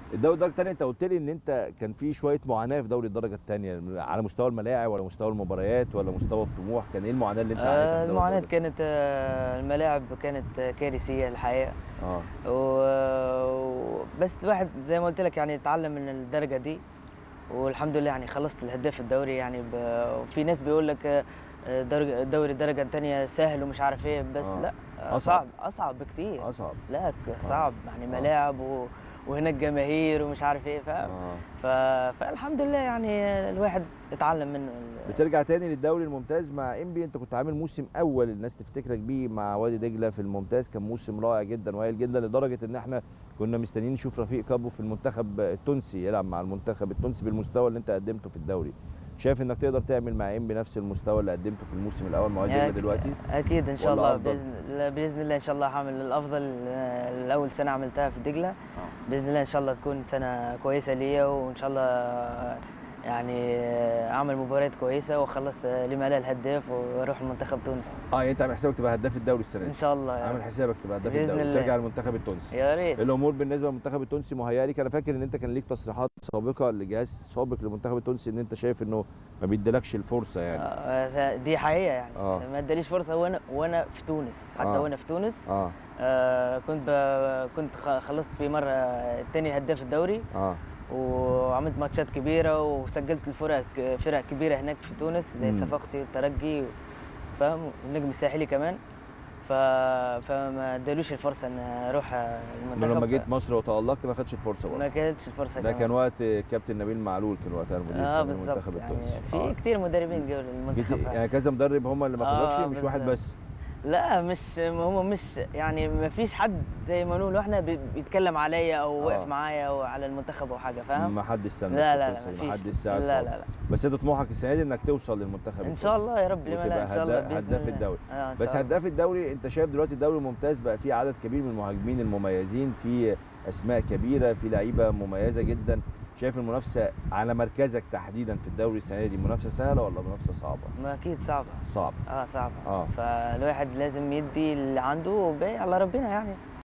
الدوري الدرجه الثانيه انت قلت لي ان انت كان في شويه معاناه في دوري الدرجه الثانيه على مستوى الملاعب ولا مستوى المباريات ولا مستوى الطموح كان ايه المعاناه اللي انت عانيتها آه، في دوري المعاناة الدرجة كانت آه، الملاعب كانت آه، كارثية الحقيقة اه و... بس الواحد زي ما قلت لك يعني اتعلم من الدرجة دي والحمد لله يعني خلصت الهداف الدوري يعني ب... وفي ناس بيقول لك آه، درجة دوري الدرجة الثانية سهل ومش عارف ايه بس آه. لا آه، أصعب. صعب أصعب بكتير اصعب لا ك- صعب يعني آه. ملاعب و... وهناك جماهير ومش عارف ايه فاهم اه ف... فالحمد لله يعني الواحد اتعلم منه ال- بترجع تاني للدوري الممتاز مع انبي انت كنت عامل موسم اول الناس تفتكرك بيه مع وادي دجله في الممتاز كان موسم رائع جدا وهايل جدا لدرجه ان احنا كنا مستنيين نشوف رفيق كابو في المنتخب التونسي يلعب مع المنتخب التونسي بالمستوى اللي انت قدمته في الدوري شايف انك تقدر تعمل مع انبي نفس المستوى اللي قدمته في الموسم الاول مع وادي دجله يعني دلوقتي اكيد ان شاء ولا الله أفضل؟ باذن الله باذن الله ان شاء الله هعمل الافضل آه، الاول سنه عملتها في دجله باذن الله ان شاء الله تكون سنه كويسه ليا وان شاء الله آه، يعني آه، اعمل مباريات كويسه واخلص آه، لمالا الهداف واروح المنتخب تونس اه يعني انت عامل حسابك تبقى هداف الدوري السنه ان دي شاء الله عامل يعني. حسابك تبقى هداف بإذن الدوري الله. ترجع للمنتخب التونسي يا ريت الامور بالنسبه للمنتخب التونسي مهيئه ليك انا فاكر ان انت كان ليك تصريحات سابقه لجهاز سابق للمنتخب التونسي ان انت شايف انه ما بيديلكش الفرصه يعني آه، دي حقيقه يعني آه. ما اداليش فرصه وانا وانا في تونس حتى آه. وانا في تونس اه آه كنت ب... كنت خ- خلصت في مره الثاني هداف الدوري اه وعملت ماتشات كبيره وسجلت الفرق فرق كبيره هناك في تونس زي مم. الصفاقسي والترجي فاهم والنجم الساحلي كمان ف... فما ادالوش الفرصه ان اروح المنتخب لما جيت مصر وتالقت ما خدش الفرصه ما برضه كانتش الفرصه ده كمان. كان وقت كابتن نبيل معلول كان وقتها المدير اه الفني بالظبط للمنتخب يعني التونسي في آه. كتير مدربين جوا المنتخب كتير- يعني. يعني كذا مدرب هم اللي ما آه، خدوكش مش واحد بالظبط. بس لا مش هم مش يعني ما فيش حد زي ما نقول احنا بي- بيتكلم عليا او آه. واقف معايا او على المنتخب او حاجه فاهم ما حدش ساندك لا في لا لا القصة دي، ما ما فيش حدش ساعد لا خالص. لا لا بس انت طموحك السنه دي انك توصل للمنتخب ان شاء الله يا رب لما لا وتبقى ان شاء الله هدا- بإذن هداف الله. الدوري. آه إن بس شاء الله. هداف الدوري انت شايف دلوقتي الدوري الممتاز بقى فيه عدد كبير من المهاجمين المميزين في اسماء كبيره في لعيبه مميزه جدا شايف المنافسه على مركزك تحديدا في الدوري السنه دي منافسه سهله ولا منافسه صعبه ما اكيد صعبه صعبه اه صعبه اه فالواحد لازم يدي اللي عنده وباقي على ربنا يعني